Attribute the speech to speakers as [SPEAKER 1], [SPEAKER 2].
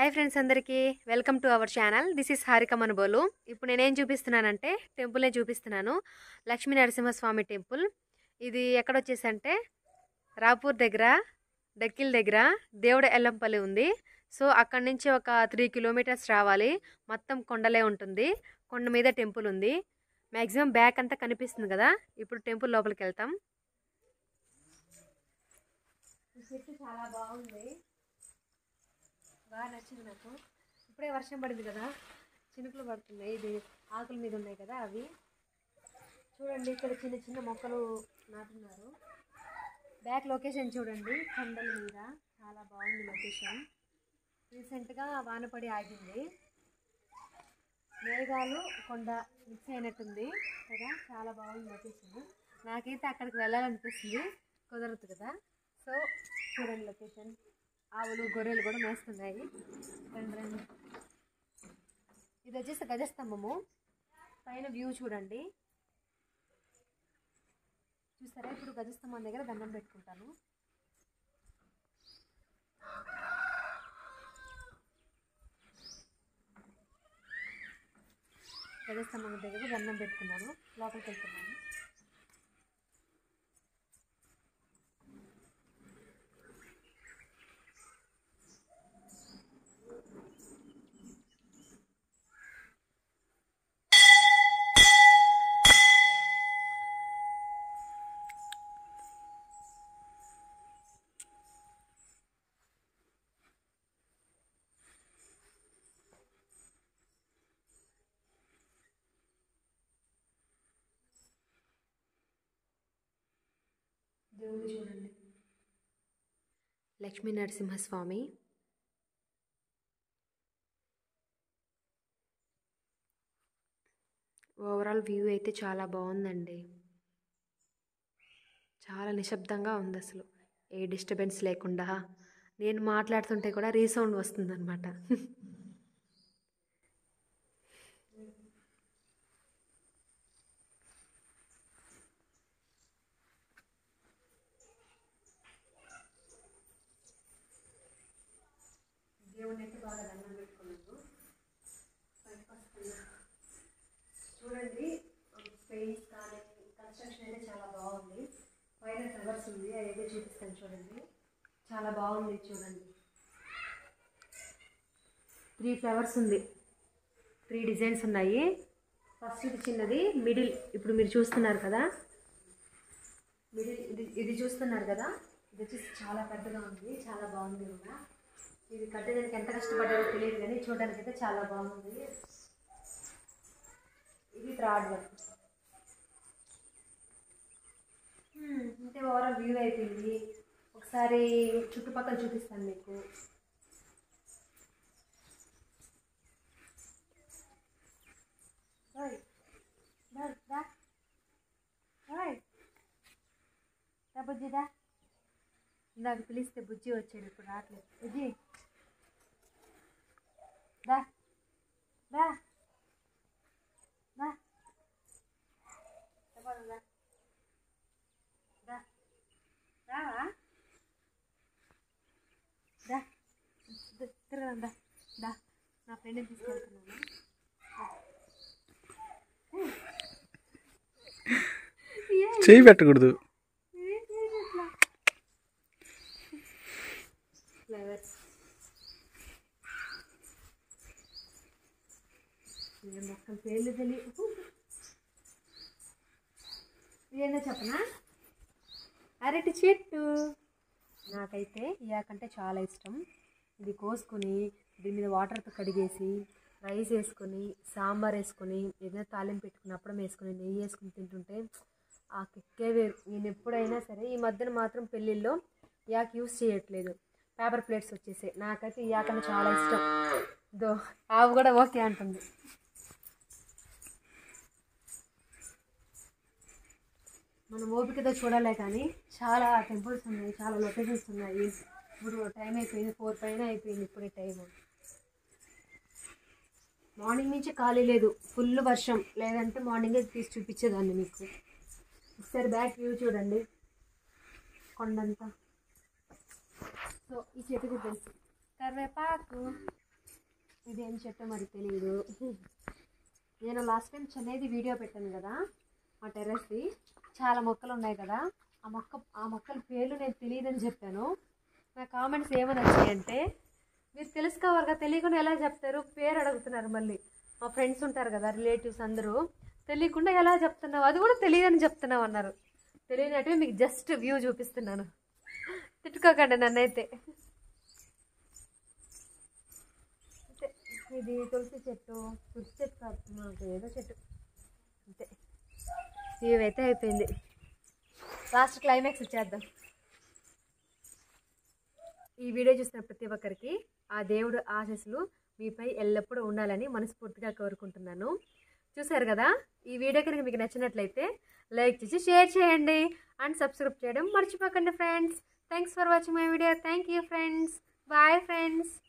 [SPEAKER 1] Hi friends అందరికీ welcome to our channel this is Harika Manubolu ఇప్పుడు నేనేం చూపిస్తున్నానంటే టెంపుల్నే చూపిస్తున్నాను లక్ష్మీ నరసింహస్వామి టెంపుల్ ఇది ఎక్కడ వచ్చేసి అంటే రాపూర్ దగ్గర డక్కిల్ దగ్గర దేవుడ ఎల్లంపల్లి ఉంది సో అక్కడి నుంచి ఒక త్రీ కిలోమీటర్స్ రావాలి మొత్తం కొండలే ఉంటుంది కొండ మీద టెంపుల్ ఉంది మ్యాక్సిమం బ్యాక్ అంతా కనిపిస్తుంది కదా ఇప్పుడు టెంపుల్ లోపలికి వెళ్తాం ఈ చెట్టు చాలా బాగుంది బాగా నచ్చింది నాకు ఇప్పుడే వర్షం పడింది కదా చినుకులు పడుతున్నాయి ఇది ఆకుల మీద ఉన్నాయి కదా అవి చూడండి ఇక్కడ చిన్న చిన్న మొక్కలు నాటున్నారు బ్యాక్ లొకేషన్ చూడండి కొండల మీద చాలా బాగుంది లొకేషన్ రీసెంట్గా వాన పడి ఆగింది మేఘాలు కొండ మిక్స్ అయినట్టుంది కదా చాలా బాగుంది లొకేషన్ నాకైతే అక్కడికి వెళ్ళాలనిపిస్తుంది కుదరదు కదా సో చూడండి లొకేషన్ ఆవులు గొర్రెలు కూడా మేస్తున్నాయి రండి రండి ఇది వచ్చేసి గజస్తంభము పైన వ్యూ చూడండి చూసారా ఇప్పుడు గజస్తంభం దగ్గర దండం పెట్టుకుంటాను గజస్తంభం దగ్గర దండం పెట్టుకున్నాను లోపలికి వెళ్తున్నాను దేవుని చూడండి లక్ష్మీ నరసింహస్వామి ఓవరాల్ వ్యూ అయితే చాలా బాగుందండి చాలా నిశ్శబ్దంగా ఉంది అసలు ఏ డిస్టర్బెన్స్ లేకుండా నేను మాట్లాడుతుంటే కూడా రీసౌండ్ వస్తుందన్నమాట దేవుని అయితే బాగా దండం పెట్టుకున్నాను పైకి వస్తున్నా. చూడండి స్పేస్ కానీ కన్స్ట్రక్షన్ అయితే చాలా బాగుంది పైన ఫ్లవర్స్ ఉంది అది అయితే చూపిస్తాను చూడండి చాలా బాగుంది చూడండి త్రీ ఫ్లవర్స్ ఉంది త్రీ డిజైన్స్ ఉన్నాయి ఫస్ట్ ఇది చిన్నది మిడిల్ ఇప్పుడు మీరు చూస్తున్నారు కదా మిడిల్ ఇది ఇది చూస్తున్నారు కదా ఇది వచ్చేసి చాలా పెద్దగా ఉంది చాలా బాగుంది కూడా ఇది కట్టేదానికి ఎంత కష్టపడ్డారో తెలియదు కానీ చూడడానికి అయితే చాలా బాగుంది ఇది థర్డ్ వన్ అంటే ఓవరాల్ వ్యూ అయిపోయింది ఒకసారి చుట్టుపక్కల చూపిస్తాను మీకు ఓయ్, దా, దా. ఓయ్. దా బుజ్జి దా ఇందాక పిలిస్తే బుజ్జి వచ్చాడు ఇప్పుడు రావట్లేదు బుజ్జి దా దా దా చెప్పాలి దా దా రావా దా ద- తిరగదాం దా దా నా ఫ్రెండ్ని తీసుకెళ్తున్నాను
[SPEAKER 2] చేయి పెట్టకూడదు
[SPEAKER 1] ఫ్లవర్స్ ఇది మొత్తం పేర్లు తెలియదు ఇదేందో చెప్పనా అరటి చెట్టు నాకైతే ఇయాకంటే చాలా ఇష్టం ఇది కోసుకొని దీని మీద వాటర్తో కడిగేసి రైస్ వేసుకొని సాంబార్ వేసుకొని ఏదైనా తాలింపు పెట్టుకుని అప్పడం వేసుకొని నెయ్యి వేసుకుని తింటుంటే ఆ కిక్కే వేరు నేను ఎప్పుడైనా సరే ఈ మధ్యన మాత్రం పెళ్ళిళ్ళలో యాక్ యూస్ చేయట్లేదు పేపర్ ప్లేట్స్ వచ్చేసాయి నాకైతే ఈ యాకంటే చాలా ఇష్టం దో ఆవు కూడా ఓకే అంటుంది మనం ఓపికతో చూడాలి కానీ చాలా టెంపుల్స్ ఉన్నాయి చాలా లొకేషన్స్ ఉన్నాయి ఇప్పుడు టైం అయిపోయింది ఫోర్ పైన అయిపోయింది ఇప్పుడే టైం మార్నింగ్ నుంచి ఖాళీ లేదు ఫుల్ వర్షం లేదంటే మార్నింగే తీసి చూపించేదాన్ని మీకు ఒకసారి బ్యాక్ వ్యూ చూడండి కొండంతా సో ఈ చెట్టుకు తెలుసు కరివేపాకు ఇదేం చెట్టు మరి తెలియదు నేను లాస్ట్ టైం చెన్నైది వీడియో పెట్టాను కదా మా టెర్రస్ది చాలా మొక్కలు ఉన్నాయి కదా ఆ మొక్క ఆ మొక్కల పేర్లు నేను తెలియదని చెప్పాను నా కామెంట్స్ ఏమని వచ్చాయంటే మీరు తెలుసుకోవాలిగా తెలియకుండా ఎలా చెప్తారు పేరు అడుగుతున్నారు మళ్ళీ మా ఫ్రెండ్స్ ఉంటారు కదా రిలేటివ్స్ అందరూ తెలియకుండా ఎలా చెప్తున్నావు అది కూడా తెలియదని చెప్తున్నావు అన్నారు తెలియనట్టు మీకు జస్ట్ వ్యూ చూపిస్తున్నాను తిట్టుకోకండి నన్నైతే అంతే ఇది తులసి చెట్టు తులసి చెట్టు కాదు మాకు ఏదో చెట్టు అంతే ఇవైతే అయిపోయింది లాస్ట్ క్లైమాక్స్ ఇచ్చేద్దాం ఈ వీడియో చూసిన ప్రతి ఒక్కరికి ఆ దేవుడు ఆశీస్సులు మీపై ఎల్లప్పుడూ ఉండాలని మనస్ఫూర్తిగా కోరుకుంటున్నాను చూసారు కదా ఈ వీడియో కనుక మీకు నచ్చినట్లయితే లైక్ చేసి షేర్ చేయండి అండ్ సబ్స్క్రైబ్ చేయడం మర్చిపోకండి friends thanks for watching my video thank you friends bye friends